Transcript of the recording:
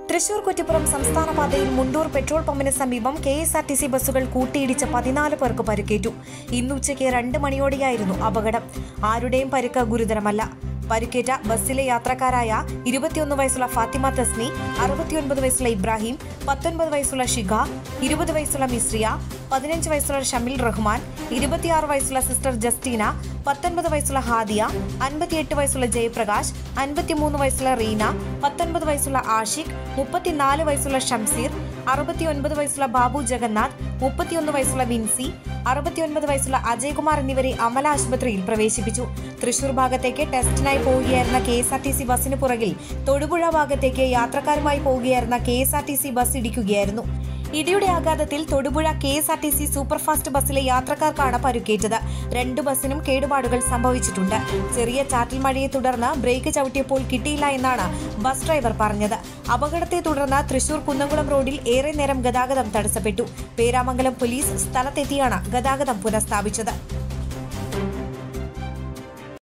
തൃശൂർ കുറ്റിപ്പുറം സംസ്ഥാന പാതയിൽ മുണ്ടൂർ പെട്രോൾ പമ്പിന് സമീപം K S R T C ബസ്സുകൾ കൂട്ടിയിടിച്ച് പതിനാല് പേർക്ക് പരിക്കേറ്റു ഇന്ന് ഉച്ചയ്ക്ക് രണ്ട് മണിയോടെയായിരുന്നു അപകടം ആരുടെയും പരിക്ക് ഗുരുതരമല്ല പരിക്കേറ്റ ബസ്സിലെ യാത്രക്കാരായ ഇരുപത്തിയൊന്ന് വയസ്സുള്ള ഫാത്തിമ തസ്നി അറുപത്തിയൊൻപത് വയസ്സുള്ള ഇബ്രാഹിം പത്തൊൻപത് വയസ്സുള്ള ഷിഖ ഇരുപത് വയസ്സുള്ള മിസ്രിയ പതിനഞ്ച് വയസ്സുള്ള ഷമിൽ റഹ്മാൻ ഇരുപത്തിയാറ് വയസ്സുള്ള സിസ്റ്റർ ജസ്റ്റീന പത്തൊൻപത് വയസ്സുള്ള ഹാദിയ അൻപത്തിയെട്ട് വയസ്സുള്ള ജയപ്രകാശ് അൻപത്തിമൂന്ന് വയസ്സുള്ള റീന പത്തൊൻപത് വയസ്സുള്ള ആഷിഖ് മുപ്പത്തിനാല് വയസ്സുള്ള ഷംസീർ അറുപത്തിയൊൻപത് വയസ്സുള്ള ബാബു ജഗന്നാഥ് മുപ്പത്തിയൊന്ന് വയസ്സുള്ള വിൻസി അറുപത്തിയൊൻപത് വയസ്സുള്ള അജയ്കുമാർ എന്നിവരെ അമല ആശുപത്രിയിൽ പ്രവേശിപ്പിച്ചു തൃശൂർ ഭാഗത്തേക്ക് ടെസ്റ്റിനായി പോവുകയായിരുന്ന K S R T C ബസ്സിന് പുറകിൽ തൊടുപുഴ ഭാഗത്തേക്ക് യാത്രക്കാരുമായി പോവുകയായിരുന്ന K S R T C bus ഇടിക്കുകയായിരുന്നു ഇടിയുടെ ആഘാതത്തിൽ Thodupuzha K S R T C superfast ബസ്സിലെ യാത്രക്കാർക്കാണ് പരുക്കേറ്റത് രണ്ട് ബസ്സിനും കേടുപാടുകൾ സംഭവിച്ചിട്ടുണ്ട് ചെറിയ ചാറ്റൽ മഴയെ തുടർന്ന് ബ്രേക്ക് ചവിട്ടിയപ്പോൾ കിട്ടിയില്ല എന്നാണ് ബസ് ഡ്രൈവർ പറഞ്ഞത് അപകടത്തെ തുടർന്ന് തൃശൂർ കുന്നംകുളം റോഡിൽ ഏറെ നേരം ഗതാഗതം തടസ്സപ്പെട്ടു പേരാമംഗലം പോലീസ് സ്ഥലത്തെത്തിയാണ് ഗതാഗതം പുനഃസ്ഥാപിച്ചത്